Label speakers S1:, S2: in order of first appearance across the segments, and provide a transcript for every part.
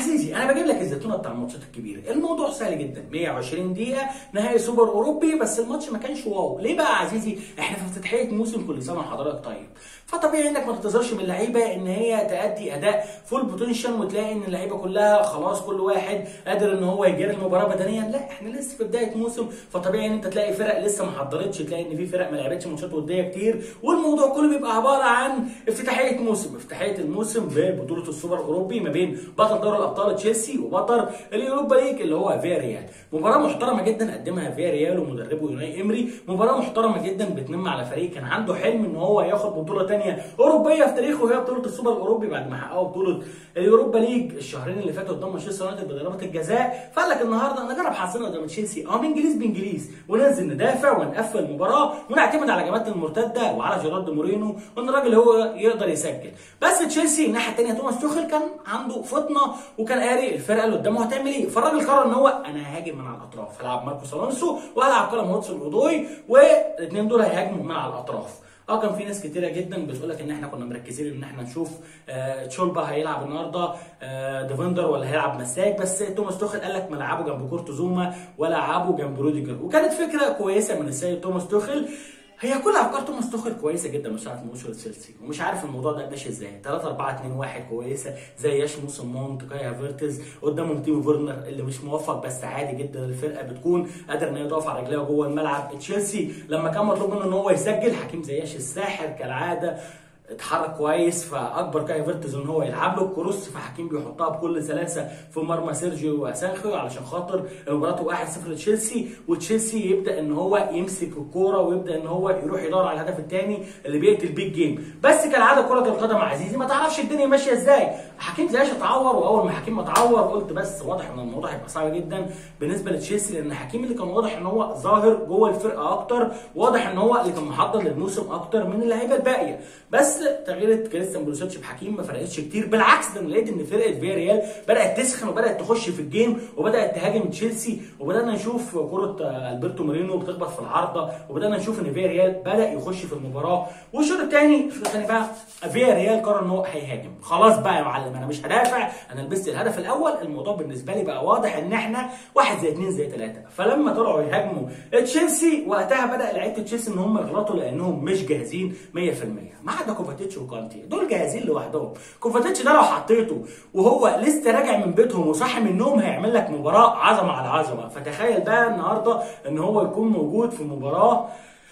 S1: عزيزي انا بجيب لك الزيتونه بتاع الماتشات الكبيره الموضوع سهل جدا 120 دقيقه نهائي سوبر اوروبي بس الماتش ما كانش واو ليه بقى يا عزيزي احنا في افتتاحيه موسم كل سنه وحضرتك طيب فطبيعي انك ما تنتظرش من اللعيبه ان هي تادي اداء فول بوتنشال وتلاقي ان اللعيبه كلها خلاص كل واحد قادر ان هو يجري المباراه بدنيا لا احنا لسه في بدايه موسم فطبيعي ان انت تلاقي فرق لسه ما حضرتش تلاقي ان في فرق ما لعبتش ماتشات وديه كتير والموضوع كله بيبقى عباره عن افتتاحيه موسم افتتاحيه الموسم ببطوله السوبر الاوروبي ما بين بطل دوري الابطال تشيلسي وبطل اليوروبا ليج اللي هو فيا ريال مباراه محترمه جدا قدمها فيا ريال ومدربه يوناي امري مباراه محترمه جدا بتنم على فريق كان عنده حلم ان هو ياخد بطوله ثانيه اوروبيه في تاريخه وهي بطوله السوبر الاوروبي بعد ما حققوا بطوله اليوروبا ليج الشهرين اللي فاتوا قدام مانشستر يونايتد بضربات الجزاء فقال لك النهارده نجرب حظنا قدام تشيلسي اه بانجليز بانجليز وننزل ندافع ونقفل المباراه ونعتمد على جبهات المرتده وعلى جيرارد مورينو وان الراجل هو يقدر يسجل بس تشيلسي الناحيه الثانيه توماس توخل كان عنده فطنه وكان قاري الفرقه اللي قدامه هتعمل ايه فالراجل قرر ان هو انا هاجم من على الاطراف هلعب ماركوس الونسو وهلعب كلام هوتسون اودوي والاثنين دول هيهاجموا من على الاطراف اه كان في ناس كتيره جدا بتقول لك ان احنا كنا مركزين ان احنا نشوف آه تشولبا هيلعب النهارده آه ديفندر ولا هيلعب مساك بس توماس توخل قال لك ملعبه جنب كورتوزوما ولعبه جنب روديجر وكانت فكره كويسه من السيد توماس توخل هي كل افكار توماس توخل كويسه جدا مش عارف موسو تشيلسي ومش عارف الموضوع ده ماشي ازاي 3 4 2 1 كويسه زي ياش موسم مونت كاي هافيرتز قدامهم تيمو فيرنر اللي مش موفق بس عادي جدا الفرقه بتكون قادر ان هي تقف على رجليها جوه الملعب تشيلسي لما كان مطلوب منه ان هو يسجل حكيم زياش الساحر كالعاده اتحرك كويس فاكبر كاي فيرتز ان هو يلعب له الكروس فحكيم بيحطها بكل سلاسه في مرمى سيرجيو اسانخيو علشان خاطر المباراه 1-0 لتشيلسي وتشيلسي يبدا ان هو يمسك الكوره ويبدا ان هو يروح يدور على الهدف الثاني اللي بيقتل بيه الجيم بس كالعاده كره القدم عزيزي ما تعرفش الدنيا ماشيه ازاي حكيم زياش اتعور واول ما حكيم اتعور قلت بس واضح ان الموضوع هيبقى صعب جدا بالنسبه لتشيلسي لان حكيم اللي كان واضح ان هو ظاهر جوه الفرقه اكتر واضح ان هو اللي كان محضر للموسم اكتر من اللعيبه الباقيه بس تغيير كريستيان بولوسيتش بحكيم ما فرقتش كتير بالعكس ده انا لقيت ان فرقه فيا ريال بدات تسخن وبدات تخش في الجيم وبدات تهاجم تشيلسي وبدانا نشوف كره البرتو مورينو بتخبط في العارضه وبدانا نشوف ان فيا ريال بدا يخش في المباراه والشوط الثاني الشوط الثاني بقى فيا ريال قرر ان هو هيهاجم خلاص بقى يا معلم انا مش هدافع انا لبست الهدف الاول الموضوع بالنسبه لي بقى واضح ان احنا واحد زي اثنين زي ثلاثه فلما طلعوا يهاجموا تشيلسي وقتها بدا لعيبه تشيلسي ان هم يغلطوا لانهم مش جاهزين 100% ما عدا كوفاتيتش وكانتي دول جاهزين لوحدهم كوفاتيتش ده لو حطيته وهو لسه راجع من بيتهم وصاحي من النوم هيعمل لك مباراه عظمه على عظمه فتخيل بقى النهارده ان هو يكون موجود في مباراه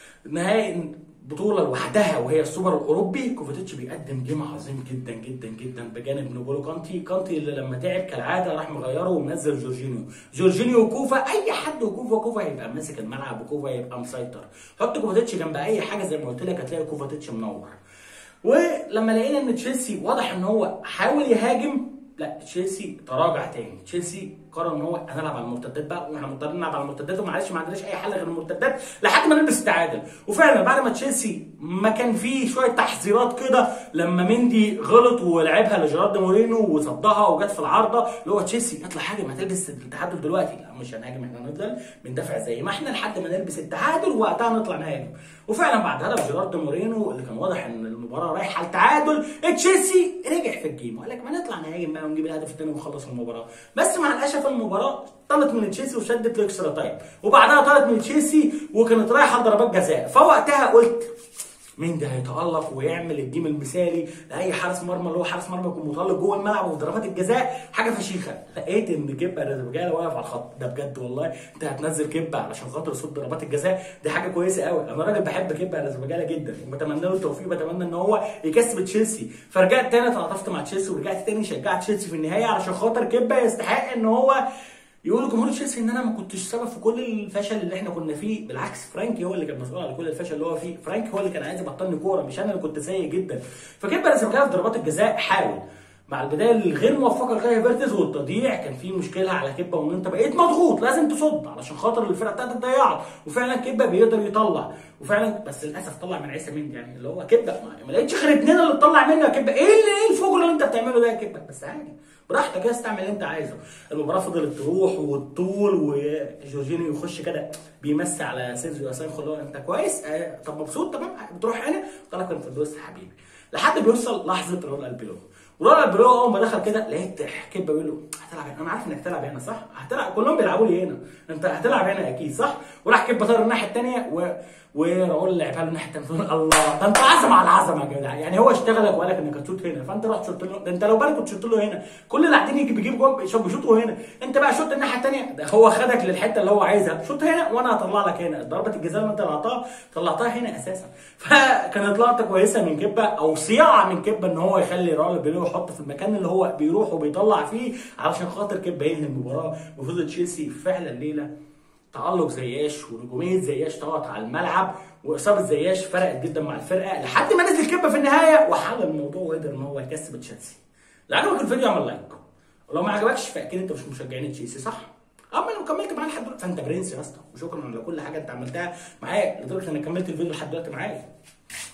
S1: نهائي بطولة لوحدها وهي السوبر الأوروبي كوفاتيتش بيقدم جيم عظيم جدا جدا جدا بجانب نوبولو كانتي كانتي اللي لما تعب كالعادة راح مغيره ومنزل جورجينيو جورجينيو وكوفا أي حد وكوفا كوفا هيبقى ماسك الملعب وكوفا هيبقى مسيطر حط كوفاتيتش جنب أي حاجة زي ما قلت لك هتلاقي كوفاتيتش منور ولما لقينا ان تشيلسي واضح ان هو حاول يهاجم لا تشيلسي تراجع تاني تشيلسي قرر ان هو هنلعب على المرتدات بقى واحنا مضطرين نلعب على المرتدات ومعلش ما عندناش اي حل غير المرتدات لحد ما نلبس التعادل وفعلا بعد ما تشيلسي ما كان فيه شويه تحذيرات كده لما مندي غلط ولعبها لجيرارد مورينو وصدها وجت في العارضه اللي هو تشيلسي اطلع هاجم هتلبس التعادل دلوقتي لا مش هنهاجم احنا هنفضل بندافع زي ما احنا لحد ما نلبس التعادل ووقتها نطلع نهاجم وفعلا بعد هدف جيرارد مورينو اللي كان واضح ان المباراه رايحه للتعادل تشيلسي رجع في الجيم وقال لك ما نطلع نهاجم بقى ونجيب الهدف الثاني ونخلص المباراه بس مع الاسف المباراه طلت من تشيلسي وشدت الاكسترا تايم وبعدها طلت من تشيلسي وكانت رايحه لضربات جزاء فوقتها قلت مين ده هيتالق ويعمل الجيم المثالي لاي حارس مرمى اللي هو حارس مرمى يكون متالق جوه الملعب وفي ضربات الجزاء حاجه فشيخه لقيت ان كبه رزبجاله واقف على الخط ده بجد والله انت هتنزل كبه علشان خاطر صد ضربات الجزاء دي حاجه كويسه قوي انا راجل بحب كبه رزبجاله جدا وبتمنى له التوفيق بتمنى ان هو يكسب تشيلسي فرجعت تاني تعاطفت مع تشيلسي ورجعت تاني شجعت تشيلسي في النهايه علشان خاطر كبه يستحق ان هو يقول جمهور تشيلسي ان انا ما كنتش سبب في كل الفشل اللي احنا كنا فيه بالعكس فرانكي هو اللي كان مسؤول على كل الفشل اللي هو فيه فرانكي هو اللي كان عايز يبطلني كوره مش انا اللي كنت سيء جدا فكيف بقى في ضربات الجزاء حاول مع البدايه الغير موفقه لكاي فيرتز والتضييع كان في مشكله على كبه وان انت بقيت مضغوط لازم تصد علشان خاطر الفرقه بتاعتك ضيعت وفعلا كبه بيقدر يطلع وفعلا بس للاسف طلع من عيسى مندي يعني اللي هو كبه ما لقيتش غير اتنين اللي تطلع منه يا كبه ايه اللي ايه الفجر اللي انت بتعمله ده يا كبه بس عادي براحتك كده استعمل اللي انت عايزه المباراه فضلت تروح والطول وجورجينيو يخش كده بيمسي على سيرجيو اسانخو اللي هو انت كويس آه طب مبسوط تمام بتروح هنا طلع كان في الدوس حبيبي لحد بيوصل لحظه رول البيلو ورول البيلو اول ما دخل كده لقيت كبه بيقول له هتلعب هنا انا عارف انك هتلعب هنا صح هتلعب كلهم بيلعبوا لي هنا انت هتلعب هنا اكيد صح وراح كيب طار الناحيه الثانيه و... وراؤول لعبها له الناحيه الثانيه الله ده انت عظمه على عظمه يا جدع يعني هو اشتغلك وقال لك انك هتشوط هنا فانت رحت شوط له ده انت لو بالك كنت شوط له هنا كل اللي قاعدين يجي بيجيب جول بيشوطوا هنا انت بقى شوط الناحيه الثانيه ده هو خدك للحته اللي هو عايزها شوط هنا وانا هطلع لك هنا ضربه الجزاء اللي انت طلعتها طلعتها هنا اساسا فكانت لقطه كويسه من كبه او صياعه من كبه ان هو يخلي راؤول بيلو يحطه في المكان اللي هو بيروح وبيطلع فيه علشان خاطر كبه ينهي المباراه وفضل تشيلسي فعلا ليله تألق زياش ونجومية زياش طغت على الملعب وإصابة زياش فرقت جدا مع الفرقة لحد ما نزل كبة في النهاية وحل الموضوع وقدر إن هو يكسب تشيلسي. لو عجبك الفيديو اعمل لايك. ولو ما عجبكش فأكيد أنت مش مشجعين تشيلسي صح؟ أما لو كملت معايا لحد دلوقتي فأنت برنس يا اسطى وشكرا على كل حاجة أنت عملتها معايا لدرجة إنك كملت الفيديو لحد دلوقتي معايا.